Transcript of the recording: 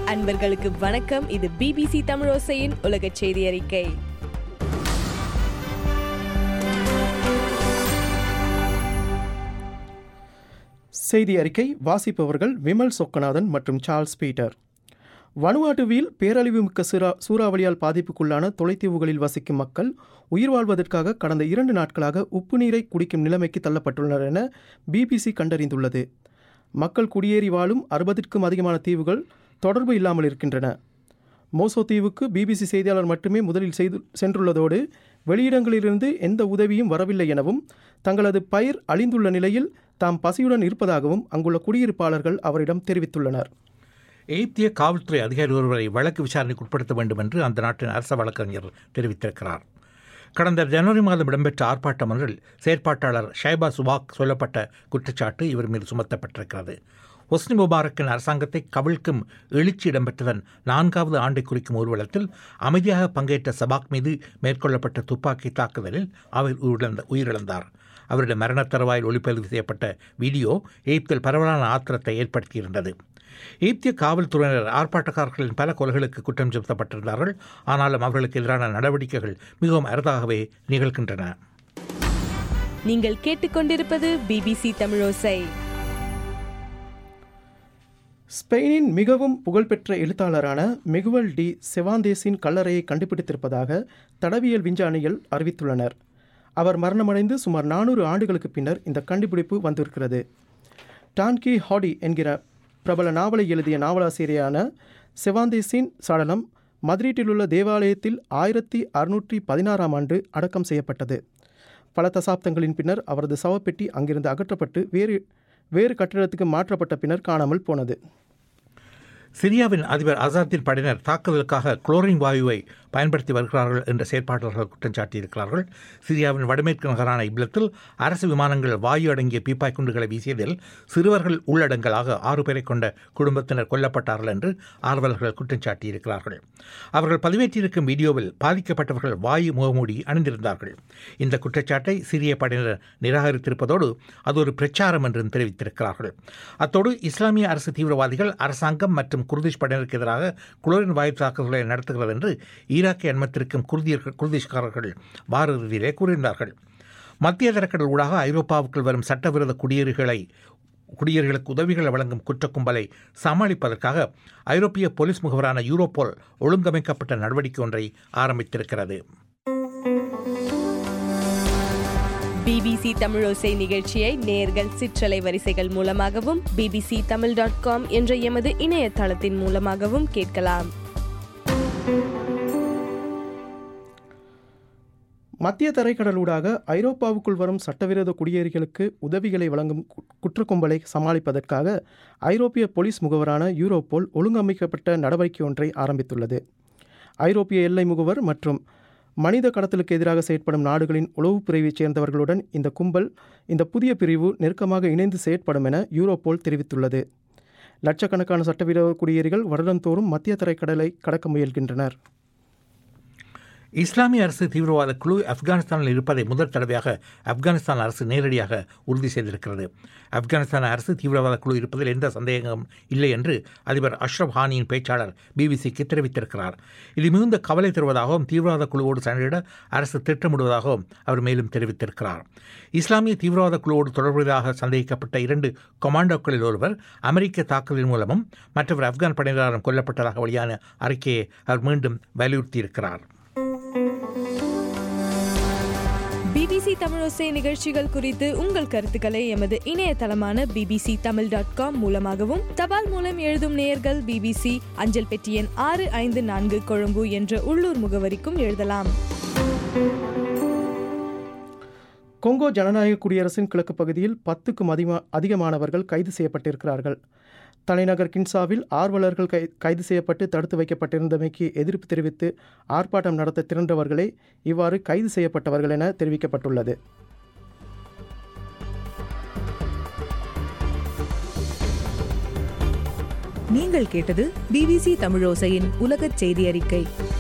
அன்பர்களுக்கு வணக்கம் இது பிபிசி தமிழோசையின் உலக செய்தி அறிக்கை செய்தி அறிக்கை வாசிப்பவர்கள் விமல் சொக்கநாதன் மற்றும் சார்ல்ஸ் பீட்டர் வனுவாட்டுவில் பேரழிவுமிக்க சூறா சூறாவளியால் பாதிப்புக்குள்ளான தொலைத்தீவுகளில் வசிக்கும் மக்கள் உயிர் வாழ்வதற்காக கடந்த இரண்டு நாட்களாக உப்பு நீரை குடிக்கும் நிலைமைக்கு தள்ளப்பட்டுள்ளனர் என பிபிசி கண்டறிந்துள்ளது மக்கள் குடியேறி வாழும் அறுபதுக்கும் அதிகமான தீவுகள் தொடர்பு இல்லாமல் இருக்கின்றன மோசோ தீவுக்கு பிபிசி செய்தியாளர் மட்டுமே முதலில் செய்து சென்றுள்ளதோடு வெளியிடங்களிலிருந்து எந்த உதவியும் வரவில்லை எனவும் தங்களது பயிர் அழிந்துள்ள நிலையில் தாம் பசியுடன் இருப்பதாகவும் அங்குள்ள குடியிருப்பாளர்கள் அவரிடம் தெரிவித்துள்ளனர் எகிப்திய காவல்துறை அதிகாரி ஒருவரை வழக்கு விசாரணைக்கு உட்படுத்த வேண்டும் என்று அந்த நாட்டின் அரச வழக்கறிஞர் தெரிவித்திருக்கிறார் கடந்த ஜனவரி மாதம் இடம்பெற்ற ஆர்ப்பாட்டம் ஒன்றில் செயற்பாட்டாளர் ஷைபா சுபாக் சொல்லப்பட்ட குற்றச்சாட்டு இவர் மீது சுமத்தப்பட்டிருக்கிறது ஹொஸ்னி முபாரக்கின் அரசாங்கத்தை கவிழ்க்கும் எழுச்சி இடம்பெற்றதன் நான்காவது ஆண்டை குறிக்கும் ஊர்வலத்தில் அமைதியாக பங்கேற்ற சபாக் மீது மேற்கொள்ளப்பட்ட துப்பாக்கி தாக்குதலில் அவர் உயிரிழந்த உயிரிழந்தார் அவருடைய மரணத் தருவாயில் ஒளிப்பதிவு செய்யப்பட்ட வீடியோ எகிப்தில் பரவலான ஆத்திரத்தை ஏற்படுத்தியிருந்தது எகிப்திய காவல்துறையினர் ஆர்ப்பாட்டக்காரர்களின் பல கொலைகளுக்கு குற்றம் சுமத்தப்பட்டிருந்தார்கள் ஆனாலும் அவர்களுக்கு எதிரான நடவடிக்கைகள் மிகவும் அரிதாகவே நிகழ்கின்றன நீங்கள் கேட்டுக்கொண்டிருப்பது பிபிசி தமிழோசை ஸ்பெயினின் மிகவும் புகழ்பெற்ற எழுத்தாளரான மெகுவல் டி செவாந்தேஸின் கல்லறையை கண்டுபிடித்திருப்பதாக தடவியல் விஞ்ஞானிகள் அறிவித்துள்ளனர் அவர் மரணமடைந்து சுமார் நானூறு ஆண்டுகளுக்கு பின்னர் இந்த கண்டுபிடிப்பு வந்திருக்கிறது டான்கி ஹாடி என்கிற பிரபல நாவலை எழுதிய நாவலாசிரியரான செவாந்தேஸின் சடலம் மத்ரீட்டில் உள்ள தேவாலயத்தில் ஆயிரத்தி அறுநூற்றி பதினாறாம் ஆண்டு அடக்கம் செய்யப்பட்டது பல தசாப்தங்களின் பின்னர் அவரது சவப்பெட்டி அங்கிருந்து அகற்றப்பட்டு வேறு வேறு கட்டிடத்துக்கு மாற்றப்பட்ட பின்னர் காணாமல் போனது சிரியாவின் அதிபர் அசாத்தின் படையினர் தாக்குதலுக்காக குளோரின் வாயுவை பயன்படுத்தி வருகிறார்கள் என்ற செயற்பாட்டாளர்கள் குற்றம் சாட்டியிருக்கிறார்கள் சிரியாவின் வடமேற்கு நகரான இப்லத்தில் அரசு விமானங்கள் வாயு அடங்கிய பீப்பாய் குண்டுகளை வீசியதில் சிறுவர்கள் உள்ளடங்கலாக ஆறு பேரை கொண்ட குடும்பத்தினர் கொல்லப்பட்டார்கள் என்று ஆர்வலர்கள் குற்றம் சாட்டியிருக்கிறார்கள் அவர்கள் பதிவேற்றியிருக்கும் வீடியோவில் பாதிக்கப்பட்டவர்கள் வாயு முகமூடி அணிந்திருந்தார்கள் இந்த குற்றச்சாட்டை சிரிய படையினர் நிராகரித்திருப்பதோடு அது ஒரு பிரச்சாரம் என்றும் தெரிவித்திருக்கிறார்கள் அத்தோடு இஸ்லாமிய அரசு தீவிரவாதிகள் அரசாங்கம் மற்றும் குர்திஷ் படையினருக்கு எதிராக குளோரின் வாயு தாக்குதல்களை நடத்துகிறது என்று ஈராக்கை அனுமத்திருக்கும் குர்தியர்கள் குர்திஷ்காரர்கள் வார இறுதியிலே கூறியிருந்தார்கள் மத்திய தரக்கடல் ஊடாக ஐரோப்பாவுக்குள் வரும் சட்டவிரோத குடியேறிகளை குடியேறிகளுக்கு உதவிகளை வழங்கும் குற்ற கும்பலை சமாளிப்பதற்காக ஐரோப்பிய போலீஸ் முகவரான யூரோபோல் ஒழுங்கமைக்கப்பட்ட நடவடிக்கை ஒன்றை ஆரம்பித்திருக்கிறது பிபிசி தமிழோசை நிகழ்ச்சியை நேர்கள் சிற்றலை வரிசைகள் மூலமாகவும் பிபிசி தமிழ் டாட் காம் என்ற எமது இணையதளத்தின் மூலமாகவும் கேட்கலாம் மத்திய தரைக்கடலூடாக ஐரோப்பாவுக்குள் வரும் சட்டவிரோத குடியேறிகளுக்கு உதவிகளை வழங்கும் கு- குற்றக்கும்பலை சமாளிப்பதற்காக ஐரோப்பிய போலீஸ் முகவரான யூரோபோல் ஒழுங்கமைக்கப்பட்ட நடவடிக்கை ஒன்றை ஆரம்பித்துள்ளது ஐரோப்பிய எல்லை முகவர் மற்றும் மனித கடத்தலுக்கு எதிராக செயற்படும் நாடுகளின் உளவுப் பிரிவைச் சேர்ந்தவர்களுடன் இந்த கும்பல் இந்த புதிய பிரிவு நெருக்கமாக இணைந்து செயற்படும் என யூரோபோல் தெரிவித்துள்ளது லட்சக்கணக்கான சட்டவிரோத குடியேறிகள் வருடந்தோறும் மத்திய தரைக்கடலை கடக்க முயல்கின்றனர் இஸ்லாமிய அரசு தீவிரவாத குழு ஆப்கானிஸ்தானில் இருப்பதை முதல் தடவையாக ஆப்கானிஸ்தான் அரசு நேரடியாக உறுதி செய்திருக்கிறது ஆப்கானிஸ்தான் அரசு தீவிரவாத குழு இருப்பதில் எந்த சந்தேகமும் இல்லை என்று அதிபர் அஷ்ரப் ஹானியின் பேச்சாளர் பிபிசிக்கு தெரிவித்திருக்கிறார் இது மிகுந்த கவலை தருவதாகவும் தீவிரவாத குழுவோடு சண்டையிட அரசு திட்டமிடுவதாகவும் அவர் மேலும் தெரிவித்திருக்கிறார் இஸ்லாமிய தீவிரவாத குழுவோடு தொடர்புடையதாக சந்தேகிக்கப்பட்ட இரண்டு கொமாண்டோக்களில் ஒருவர் அமெரிக்க தாக்குதலின் மூலமும் மற்றவர் ஆப்கான் படையினராலும் கொல்லப்பட்டதாக வெளியான அறிக்கையை அவர் மீண்டும் வலியுறுத்தியிருக்கிறார் பிபிசி தமிழோசை நிகழ்ச்சிகள் குறித்து உங்கள் கருத்துக்களை எமது இணையதளமான பிபிசி தமிழ் டாட் காம் மூலமாகவும் தபால் மூலம் எழுதும் நேயர்கள் பிபிசி அஞ்சல் பெட்டி எண் ஆறு ஐந்து நான்கு கொழும்பு என்ற உள்ளூர் முகவரிக்கும் எழுதலாம் கொங்கோ ஜனநாயக குடியரசின் கிழக்கு பகுதியில் பத்துக்கும் அதிகமா அதிகமானவர்கள் கைது செய்யப்பட்டிருக்கிறார்கள் தலைநகர் கின்சாவில் ஆர்வலர்கள் கை கைது செய்யப்பட்டு தடுத்து வைக்கப்பட்டிருந்தமைக்கு எதிர்ப்பு தெரிவித்து ஆர்ப்பாட்டம் நடத்த திரண்டவர்களே இவ்வாறு கைது செய்யப்பட்டவர்கள் என தெரிவிக்கப்பட்டுள்ளது நீங்கள் கேட்டது பிபிசி தமிழோசையின் உலகச் செய்தி அறிக்கை